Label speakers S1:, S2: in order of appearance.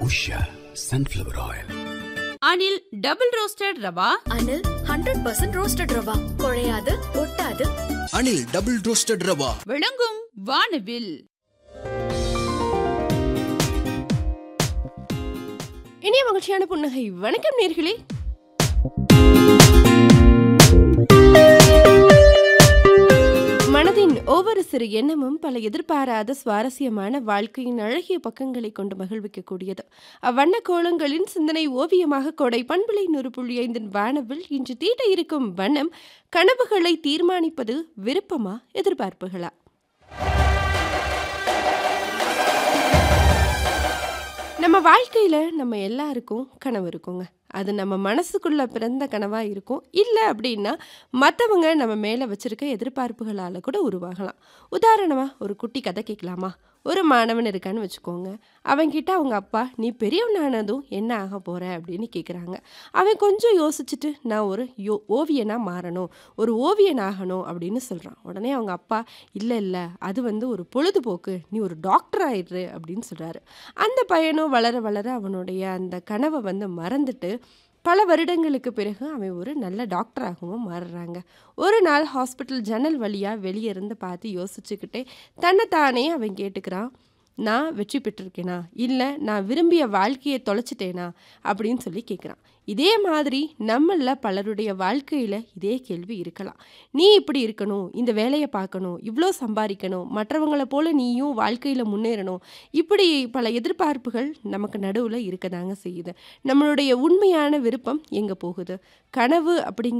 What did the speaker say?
S1: Usha sunflower oil
S2: Anil double roasted rava
S3: Anil hundred percent roasted rava குழையாது ஒட்டாது
S4: Anil double roasted rava
S2: விளங்கும் வானவில்
S5: இனிய மகிழ்ச்சியான புன்னகை வணக்கம் நேர்களே மனதின் ஒவ்வொரு சிறு எண்ணமும் பல எதிர்பாராத சுவாரஸ்யமான வாழ்க்கையின் அழகிய பக்கங்களை கொண்டு மகிழ்விக்கக்கூடியது அவ்வண்ண கோலங்களின் சிந்தனை ஓவியமாக கொடை பண்புலை நூறு புள்ளி ஐந்தின் வானவில் இன்று தீட்ட இருக்கும் வண்ணம் கனவுகளை தீர்மானிப்பது விருப்பமா எதிர்பார்ப்புகளா நம்ம வாழ்க்கையில் நம்ம எல்லாருக்கும் கனவு இருக்குங்க அது நம்ம மனசுக்குள்ள பிறந்த கனவாக இருக்கும் இல்லை அப்படின்னா மற்றவங்க நம்ம மேலே வச்சிருக்க எதிர்பார்ப்புகளால் கூட உருவாகலாம் உதாரணமாக ஒரு குட்டி கதை கேட்கலாமா ஒரு மாணவன் இருக்கான்னு வச்சுக்கோங்க அவன்கிட்ட அவங்க அப்பா நீ பெரியவனானதும் என்ன ஆக போகிற அப்படின்னு கேட்குறாங்க அவன் கொஞ்சம் யோசிச்சுட்டு நான் ஒரு யோ ஓவியனாக மாறணும் ஒரு ஓவியன் ஆகணும் அப்படின்னு சொல்கிறான் உடனே அவங்க அப்பா இல்லை இல்லை அது வந்து ஒரு பொழுதுபோக்கு நீ ஒரு டாக்டர் ஆயிடுறு அப்படின்னு சொல்கிறாரு அந்த பையனும் வளர வளர அவனுடைய அந்த கனவை வந்து மறந்துட்டு பல வருடங்களுக்கு பிறகு அவன் ஒரு நல்ல டாக்டராகவும் மாறுறாங்க ஒரு நாள் ஹாஸ்பிட்டல் ஜன்னல் வழியாக வெளியே இருந்து பார்த்து யோசிச்சுக்கிட்டே தன்னைத்தானே அவன் கேட்டுக்கிறான் நான் வெற்றி பெற்றிருக்கேனா இல்லை நான் விரும்பிய வாழ்க்கையை தொலைச்சிட்டேனா அப்படின்னு சொல்லி கேட்குறான் இதே மாதிரி நம்மளில் பலருடைய வாழ்க்கையில் இதே கேள்வி இருக்கலாம் நீ இப்படி இருக்கணும் இந்த வேலையை பார்க்கணும் இவ்வளோ சம்பாதிக்கணும் மற்றவங்களை போல நீயும் வாழ்க்கையில் முன்னேறணும் இப்படி பல எதிர்பார்ப்புகள் நமக்கு நடுவில் இருக்க தாங்க செய்யுது நம்மளுடைய உண்மையான விருப்பம் எங்கே போகுது கனவு அப்படிங்கிற